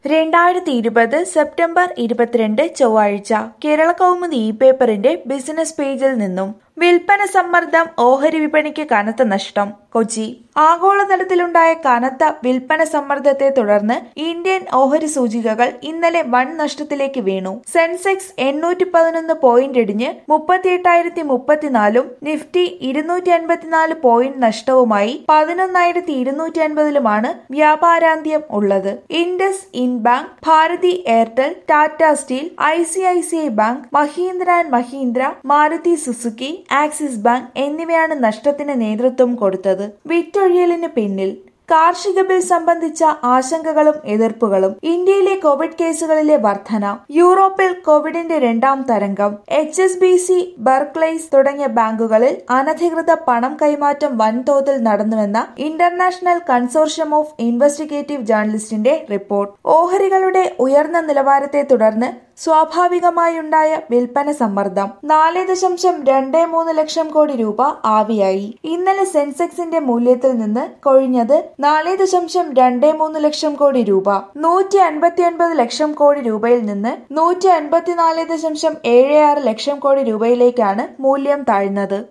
രണ്ടായിരത്തി ഇരുപത് സെപ്റ്റംബർ ഇരുപത്തിരണ്ട് ചൊവ്വാഴ്ച കേരള കൗമുദി ഇ പേപ്പറിന്റെ ബിസിനസ് പേജിൽ നിന്നും വിൽപ്പന സമ്മർദ്ദം ഓഹരി വിപണിക്ക് കനത്ത നഷ്ടം കൊച്ചി ആഗോളതലത്തിലുണ്ടായ കനത്ത വിൽപ്പന സമ്മർദ്ദത്തെ തുടർന്ന് ഇന്ത്യൻ ഓഹരി സൂചികകൾ ഇന്നലെ വൻ നഷ്ടത്തിലേക്ക് വീണു സെൻസെക്സ് എണ്ണൂറ്റി പതിനൊന്ന് പോയിന്റ് ഇടിഞ്ഞ് മുപ്പത്തിയെട്ടായിരത്തി മുപ്പത്തിനാലും നിഫ്റ്റി ഇരുന്നൂറ്റി അൻപത്തിനാല് പോയിന്റ് നഷ്ടവുമായി പതിനൊന്നായിരത്തി ഇരുന്നൂറ്റി അൻപതിലുമാണ് വ്യാപാരാന്ത്യം ഉള്ളത് IndusInd bank Bharti Airtel Tata steel I C I C I bank Mahindra and Mahindra Maruti Suzuki Axis bank എന്നിവയാണ് നഷ്ടത്തിന് നേതൃത്വം കൊടുത്തത് വിറ്റൊഴിയലിന് പിന്നിൽ കാർഷിക ബിൽ സംബന്ധിച്ച ആശങ്കകളും എതിർപ്പുകളും ഇന്ത്യയിലെ കോവിഡ് കേസുകളിലെ വർധന യൂറോപ്പിൽ കോവിഡിന്റെ രണ്ടാം തരംഗം H S B C Barclays തുടങ്ങിയ ബാങ്കുകളിൽ അനധികൃത പണം കൈമാറ്റം വൻതോതിൽ നടന്നുവെന്ന ഇന്റർനാഷണൽ കൺസോർഷ്യം ഓഫ് ഇൻവെസ്റ്റിഗേറ്റീവ് ജേർണലിസ്റ്റിന്റെ റിപ്പോർട്ട് ഓഹരികളുടെ ഉയർന്ന നിലവാരത്തെ തുടർന്ന് സ്വാഭാവികമായുണ്ടായ വിൽപ്പന സമ്മർദ്ദം നാല് ദശാംശം രണ്ട് മൂന്ന് ലക്ഷം കോടി രൂപ ആവിയായി ഇന്നലെ സെൻസെക്സിന്റെ മൂല്യത്തിൽ നിന്ന് കൊഴിഞ്ഞത് നാല് ദശാംശം രണ്ട് മൂന്ന് ലക്ഷം കോടി രൂപ നൂറ്റി അൻപത്തി ഒൻപത് ലക്ഷം കോടി രൂപയിൽ നിന്ന് നൂറ്റി അൻപത്തിനാല് ദശാംശം ഏഴ് ആറ് ലക്ഷം കോടി രൂപയിലേക്കാണ് മൂല്യം താഴ്ന്നത്